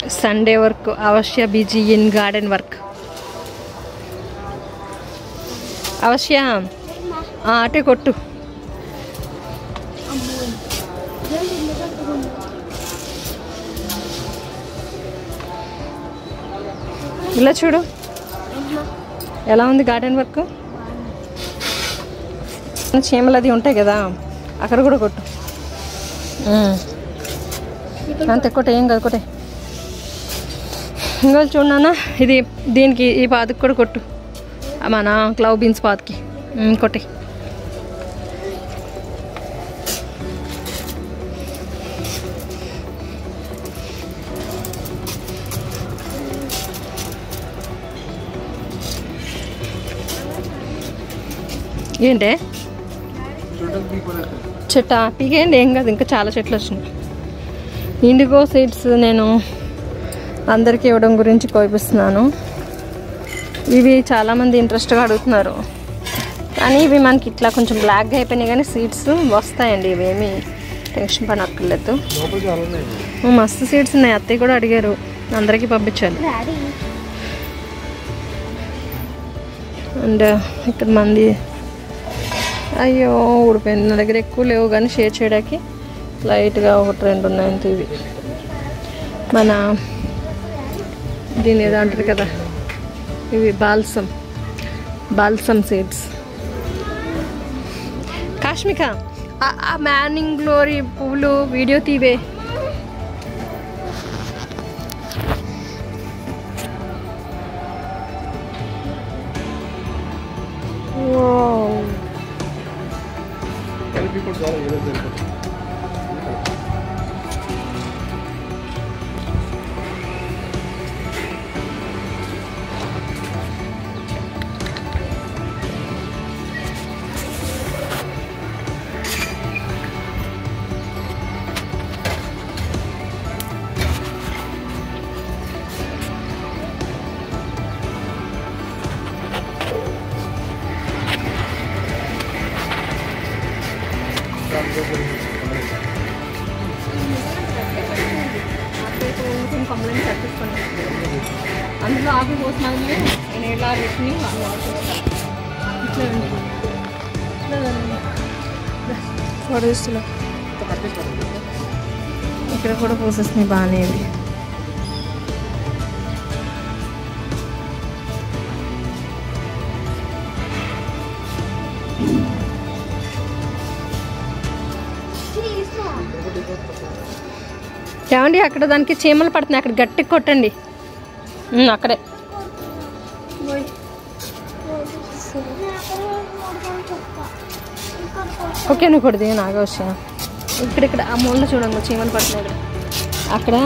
Sunday work అవశ్య busy in garden work అవశ్య ఆ, అటే కొట్టు ఇలా చూడు ఎలా ఉంది గార్డెన్ వర్క్ చీమలు అది ఉంటాయి కదా అక్కడ కూడా కొట్టు ఉమ్. అంతే కొట్టే ఏం కాదు కొట్టే ఇంకా చూడనా ఇది దీనికి ఈ పాతకి కూడా కొట్టు ఆ మన క్లవ్ బీన్స్ పాతకి ఉమ్, కొట్టే ఏంటే చెట్ట పీకేయండి ఏం కాదు ఇంకా చాలా చెట్లు వచ్చినాయి ఇండిగో సీడ్స్ నేను అందరికీ ఇవ్వడం గురించి కోపిస్తున్నాను ఇవి చాలామంది ఇంట్రెస్ట్గా అడుగుతున్నారు కానీ ఇవి మనకి ఇట్లా కొంచెం బ్లాక్గా అయిపోయినాయి కానీ సీడ్స్ వస్తాయండి ఇవేమి టెన్షన్ పడక్కర్లేదు లోపల చాలా ఉన్నాయి ఓ, మస్తు సీడ్స్ ఉన్నాయి అత్తయ్య కూడా అడిగారు అందరికీ పంపించాలి అండ్ ఇక్కడ మంది అయ్యో ఊడిపోయింది నా దగ్గర ఎక్కువ లేవు కానీ షేర్ చేయడానికి లైట్గా ఒకటి రెండు ఉన్నాయి అంతే ఇవి మన దీని ఏదో అంటారు కదా ఇవి బాల్సమ్ బాల్సమ్ సీడ్స్ కాశ్మిక ఆ- ఆ మ్యానింగ్ గ్లోరీ పువ్వులు వీడియో తీవే కలిపి కూడా చాలా ఏదో సరిపోతుంది అందులో ఆకు పోసినాను నేను ఎలా పెట్టిని వాళ్ళు ఆలోచిస్తాను ఇట్లా ఉంది. ఇట్లా ఉంది. పొడిస్తున్నా ఇక్కడ కూడా పోసేసినాయి బాగానే ఇవి ఏమండి అక్కడ దానికి చీమలు పడుతున్నాయి అక్కడ గట్టిగా కొట్టండి ఉమ్, అక్కడే ఓకే నువ్వు కొడుది నాగా వచ్చా ఇక్కడ ఇక్కడ ఆ మూల చూడండి చీమలు పడుతున్నాయి ఇక్కడ. అక్కడ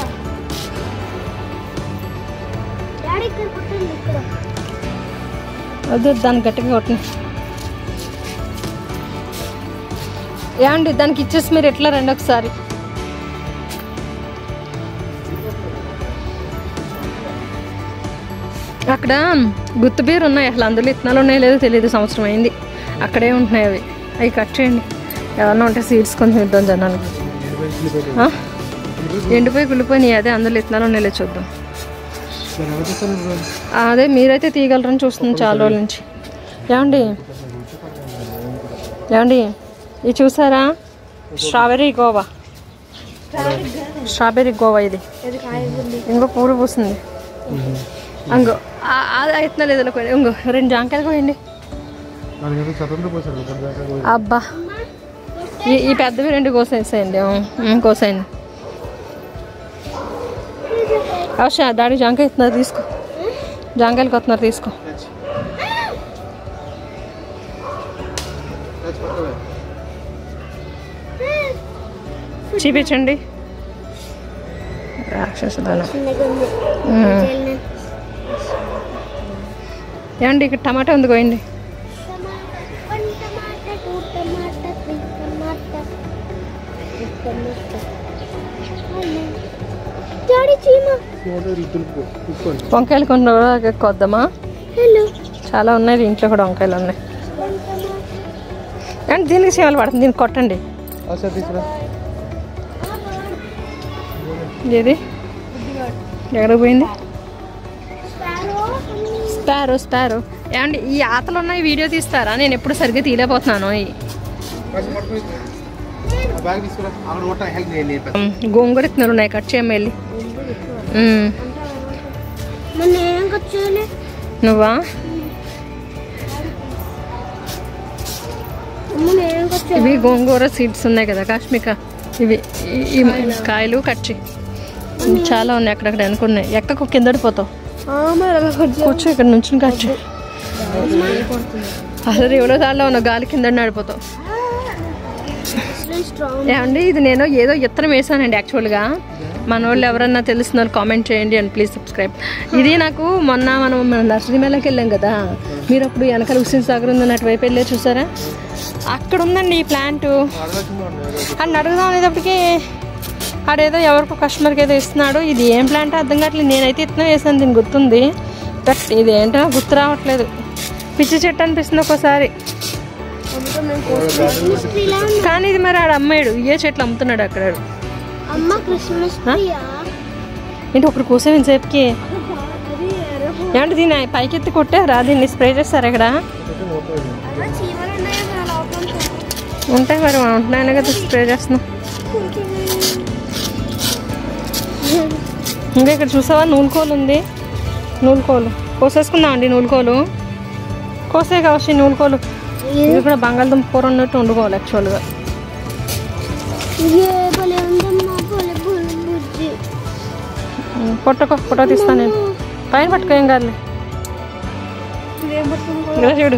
డాడీ ఇక్కడ కొట్టండి ఇక్కడ వద్దు దాన్ని గట్టిగా కొట్టండి ఏమండి దానికి ఇచ్చేసి మీరు ఎట్లా రండి ఒకసారి అక్కడ గుత్తు బీరు ఉన్నాయి అసలు అందులో ఇత్తనాలు ఉన్నాయో లేదో తెలియదు సంవత్సరం అయింది అక్కడే ఉంటున్నాయి అవి అవి కట్ చేయండి ఏమన్నా ఉంటే సీడ్స్ కొంచెం ఇద్దాం జనానికి ఆ? ఎండిపోయి కుళ్ళిపోయినాయి అదే అందులో ఇత్తనాలు ఉన్నాయో లేదో చూద్దాం దాన్ని ఎవరు చేస్తారు ఇప్పుడు? అదే మీరైతే తీయగలరని చూస్తున్నాం చాలా రోజుల నుంచి ఏమండి ఏమండి ఇది చూసారా స్ట్రాబెర్రీ గోవా స్ట్రాబెర్రీ గోవా ఇది ఇది కాయగుంది ఇంకో పూలు పూస్తుంది ఇంకో ఆ- అది అవుతున్నా లేదు అనుకోండి ఇంకో రెండు జాంకాయలు కోయండి దానికి ఏదో స్వతంత్ర పోసారు ఇక్కడ దాకా పోయి. అబ్బా ఈ ఈ పెద్దవి రెండు కోసేసేయండి ఉం, కోసేయండి అవసరం దాడి జాంకాయ ఇస్తున్నారు తీసుకో జాంకాయలు కొత్తున్నారు తీసుకో చూపించండి రాక్షసదనం చిన్నగా ఉంది ఉం. జల్లి. ఏమండి ఇక్కడ టమాటా ఉంది కోయండి tomato one tomato two tomato three tomato four tomato daddy చీమ వాటర్ దులుపు ఉప్పుకోండి వంకాయలు కొన్ని కొద్దామా హలో చాలా ఉన్నాయి ఇంట్లో కూడా వంకాయలు ఉన్నాయి వన్ టమాటా కానీ దీనికి సేవలు పడుతుంది దీనికి కొట్టండి సార్ తీసుకురా ఏది ఎక్కడికి పోయింది స్పారో స్పారో స్పారో ఏమండి ఈ ఆతలు ఉన్నాయి వీడియో తీస్తారా నేను ఎప్పుడు సరిగ్గా తీయలేకపోతున్నాను ఈ ఆ బ్యాగ్ తీసుకురా అక్కడ కొట్ట హెల్ప్ నేను నేర్పాను ఉమ్, గోంగూర ఇత్తనాలు ఉన్నాయి కట్ చేయమ్మ వెళ్ళి ఉమ్, మొన్న ఏం వచ్చేయాలి నువ్వా అమ్మ నేను వచ్చేయాలి ఇవి గోంగూర సీడ్స్ ఉన్నాయి కదా కాశ్మిక ఇవి ఈ- ఈ కాయలు కట్ చేయి చాలా ఉన్నాయి అక్కడక్కడ అనుకున్నాయి ఎక్కకు కిందడిపోతావు కూర్చో ఇక్కడ నుంచి కట్ చేయి అసలు ఎవరో దానిలో ఉన్న గాలి కింద నడిపోతావు స్ట్రాంగ్ ఏమండి ఇది నేను ఏదో ఇత్తనం వేసానండి యాక్చువల్గా మన వాళ్ళు ఎవరన్నా తెలిసిన వాళ్ళు కామెంట్ చేయండి అండ్ ప్లీజ్ సబ్స్క్రైబ్ ఇది నాకు మొన్న మనం మన నర్సరీ మేళకి వెళ్ళాం కదా మీరు అప్పుడు వెనకాల హుస్సేన్ సాగర్ ఉందని అటువైపు వెళ్ళే చూసారా అక్కడ ఉందండి ఈ ప్లాంట్ అడగాల్సిందే ఉంది అని అడుగుదాం అనేటప్పటికి ఆడేదో ఎవరికో కస్టమర్కి ఏదో ఇస్తున్నాడు ఇది ఏం ప్లాంట్ అర్థం కావట్లేదు నేనైతే ఇత్తనం వేసాను దీని గుర్తుంది బట్ ఇది ఏంటో గుర్తు రావట్లేదు పిచ్చి చెట్టు అనిపిస్తుంది ఒక్కోసారి క్రిస్మస్ ట్రీలా ఉంది కానీ ఇది మరి ఆడ అమ్మాడు ఏ చెట్లు అమ్ముతున్నాడు అక్కడ అమ్మ క్రిస్మస్ ట్రీయా ఏంటి ఒకటి కోసం ఇంతసేపుకి అది ఎర్ర ఏమంటే దీన్ని పైకి ఎత్తి కొట్టారా దీన్ని స్ప్రే చేస్తారు ఇక్కడ అలా చీమలు ఉన్నాయో మన లోపల ఉంటాయి మరి మనం ఉంటున్నాయనే కదా స్ప్రే చేస్తున్నాం ఇంకా ఇక్కడ చూసావా నూలుకోలు ఉంది నూలుకోలు కోసేసుకుందాం అండి నూలుకోలు కోసే కావచ్చు నూలుకోలు ఇది కూడా బంగాళదుంప కూర ఉన్నట్టు వండుకోవాలి యాక్చువల్గా ఏ భలే ఉందమ్మా భలే భలే బుజ్జి పొట్టకో ఫోటో తీస్తాను నేను పైన పట్టుకో ఏం కాదులే ఏం పట్టుకుంటా ఇలా చూడు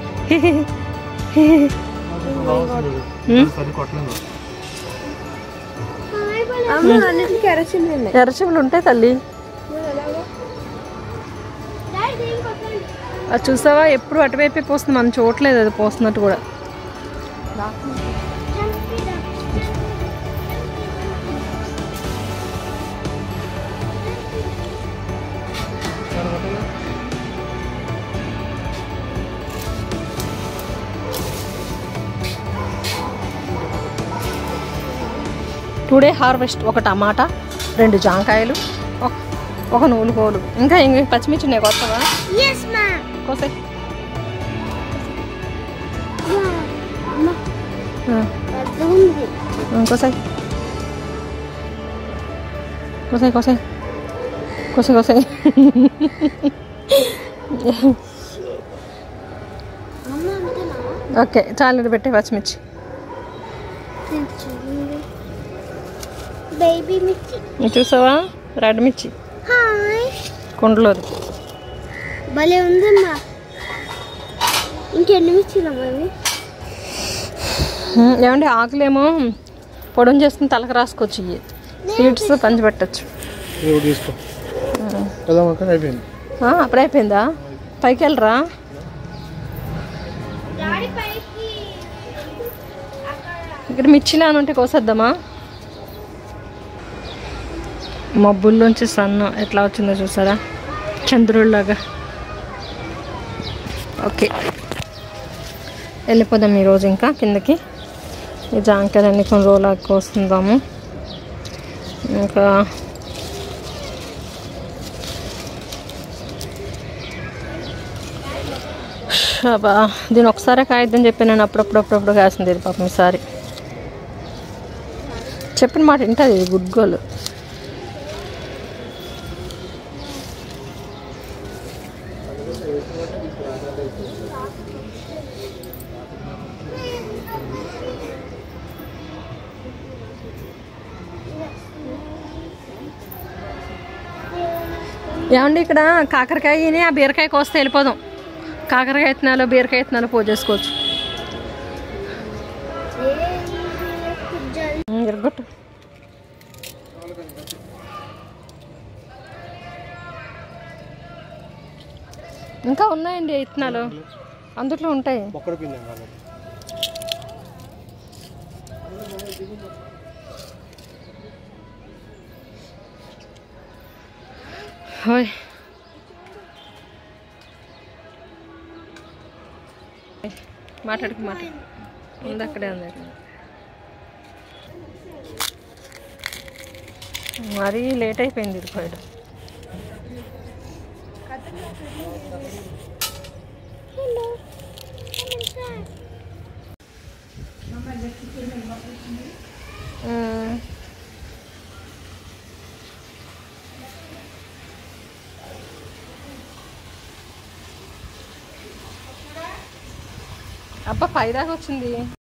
ఉమ్. సరి కొట్టలేదు అమ్మ అన్నిటికీ కెరసిన్ ఉన్నాయి ఎర్రచెవులు ఉంటాయి తల్లి అది చూసావా ఎప్పుడు అటువైపే పోస్తుంది మనం చూడలేదు అది పోస్తున్నట్టు కూడా టుడే హార్వెస్ట్ ఒక టమాటా రెండు జాంకాయలు ఒక- ఒక నూలుకోలు ఇంకా ఇంక పచ్చిమిర్చి ఉన్నాయి కొత్తగా ఎస్ మా కోసే అమ్మ పెద్ద ఉంది కోసాయి కోసాయి కోసాయి కోసాయి కోసాయి అమ్మ అంతేనా ఓకే చాలు పెట్టే పచ్చిమిర్చి బేబీ మిర్చి ఇది చూసావా రెడ్ మిర్చి హాయ్ కుండలోది భలే ఉందమ్మా ఇంకెన్ని మిర్చిలమ్మా ఇవి ఉమ్, ఏమండి ఆకులేమో పొడం చేసుకుని తలకు రాసుకోవచ్చు ఇవి సీడ్స్ పంచిపెట్టచ్చు ఇది ఒకటి తీసుకో కదా మొక్క అయిపోయింది అప్పుడే అయిపోయిందా పైకి వెళ్ళరా డాడీ పైకి ఇక్కడ మిర్చిలా అని ఉంటే కోసేద్దామా మబ్బుల్లోంచి సన్ను ఎట్లా వచ్చిందో చూసారా చంద్రుడిలాగా ఓకే వెళ్ళిపోదాం ఈరోజు ఇంకా కిందకి ఈ జాంకాయలన్నీ కొన్ని రోజులు కోస్తుందాము ఇంకా షబా దీని ఒకసారి కాయద్దని చెప్పి నేను అప్పుడప్పుడు అప్పుడప్పుడు కాసింది ఇది పాపం ఈసారి చెప్పిన మాట వింటుంది ఇది గుడ్ గోల్ ఏమండి ఇక్కడ కాకరకాయని ఆ బీరకాయ కోస్తే వెళ్ళిపోదాం కాకరకాయ విత్తనాలు బీరకాయ విత్తనాలు పోజేసుకోవచ్చు ఉమ్, ఎరగొట్టు ఇంకా ఉన్నాయండి విత్తనాలు అందుట్లో ఉంటాయి మొక్కడ పిందాం కాబట్టి హాయ్ మాట్లాడుకు మాట్లాడు ఉంది అక్కడే ఉంది అక్కడ మరీ లేట్ అయిపోయింది ఇది పోయడం Hello. Come inside. మ్మ్. అబ్బా పై దాకా వచ్చింది